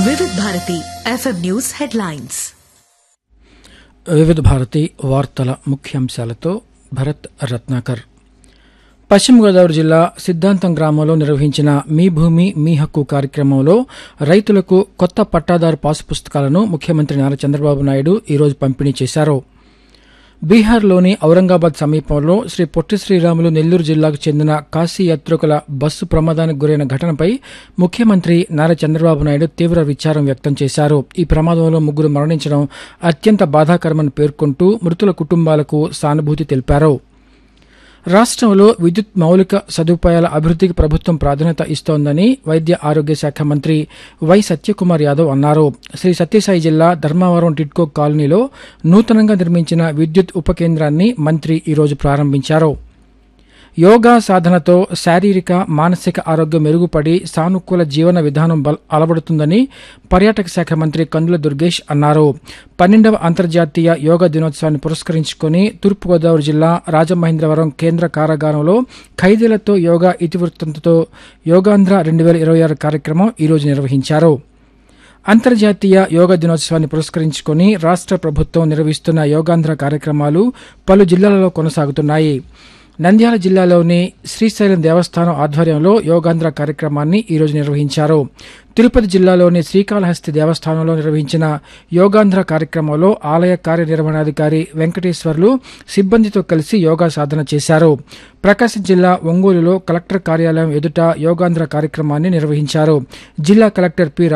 వివిధ Bharati FM news headlines వివిధ భారతి వార్తల ముఖ్యాంశాలతో భరత్ రత్నాకర్ పశ్చిమ గోదావరి జిల్లా సిద్ధాంతం గ్రామంలో నిర్వహించిన మీ భూమి మీ హక్కు కార్యక్రమంలో రైతులకు కొత్త పట్టాదారు పాసు పుస్తకాలను ముఖ్యమంత్రి నారా చంద్రబాబు నాయుడు ఈరోజు పంపిణీ చేశారు బీహార్లోని ఔరంగాబాద్ సమీపంలో శ్రీ పొట్టి శ్రీరాములు నెల్లూరు జిల్లాకు చెందిన కాశీ యాత్రికుల బస్సు ప్రమాదానికి గురైన ఘటనపై ముఖ్యమంత్రి నారా చంద్రబాబు నాయుడు తీవ్ర విచారం వ్యక్తం చేశారు ఈ ప్రమాదంలో ముగ్గురు మరణించడం అత్యంత బాధాకరమని పేర్కొంటూ మృతుల కుటుంబాలకు సానుభూతి తెలిపారు రాష్ట్రంలో విద్యుత్ మౌలిక సదుపాయాల అభివృద్ధికి ప్రభుత్వం ప్రాధాన్యత ఇస్తోందని వైద్య ఆరోగ్య శాఖ మంత్రి వై సత్యకుమార్ యాదవ్ అన్నారు శ్రీ సత్యసాయి జిల్లా ధర్మవరం టిడ్కో కాలనీలో నూతనంగా నిర్మించిన విద్యుత్ ఉప కేంద్రాన్ని మంత్రి ఈరోజు ప్రారంభించారు యోగా సాధనతో శారీరక మానసిక ఆరోగ్యం మెరుగుపడి సానుకూల జీవన విధానం బల- అలవడుతుందని పర్యాటక శాఖ మంత్రి కందుల దుర్గేష్ అన్నారు పన్నెండవ అంతర్జాతీయ యోగా దినోత్సవాన్ని పురస్కరించుకుని తూర్పుగోదావరి జిల్లా రాజమహేంద్రవరం కేంద్ర కారాగారంలో ఖైదీలతో యోగా ఇతివృత్తంతో యోగాంధ్ర రెండు వేల ఇరవై ఆరు కార్యక్రమం ఈరోజు నిర్వహించారు అంతర్జాతీయ యోగా దినోత్సవాన్ని పురస్కరించుకుని రాష్ట్ర ప్రభుత్వం నిర్వహిస్తున్న యోగాంధ్ర కార్యక్రమాలు పలు జిల్లాలలో కొనసాగుతున్నాయి నంద్యాల జిల్లాలోని శ్రీశైలం దేవస్థానం ఆధ్వర్యంలో యోగాంధ్ర కార్యక్రమాన్ని ఈరోజు నిర్వహించారు తిరుపతి జిల్లాలోని శ్రీకాళహస్తి దేవస్థానంలో నిర్వహించిన యోగాంధ్ర కార్యక్రమంలో ఆలయ కార్యనిర్వహణాధికారి వెంకటేశ్వర్లు సిబ్బందితో కలిసి యోగా సాధన చేశారు ప్రకాశం జిల్లా ఒంగోలులో కలెక్టర్ కార్యాలయం ఎదుట యోగాంధ్ర కార్యక్రమాన్ని నిర్వహించారు జిల్లా కలెక్టర్ పి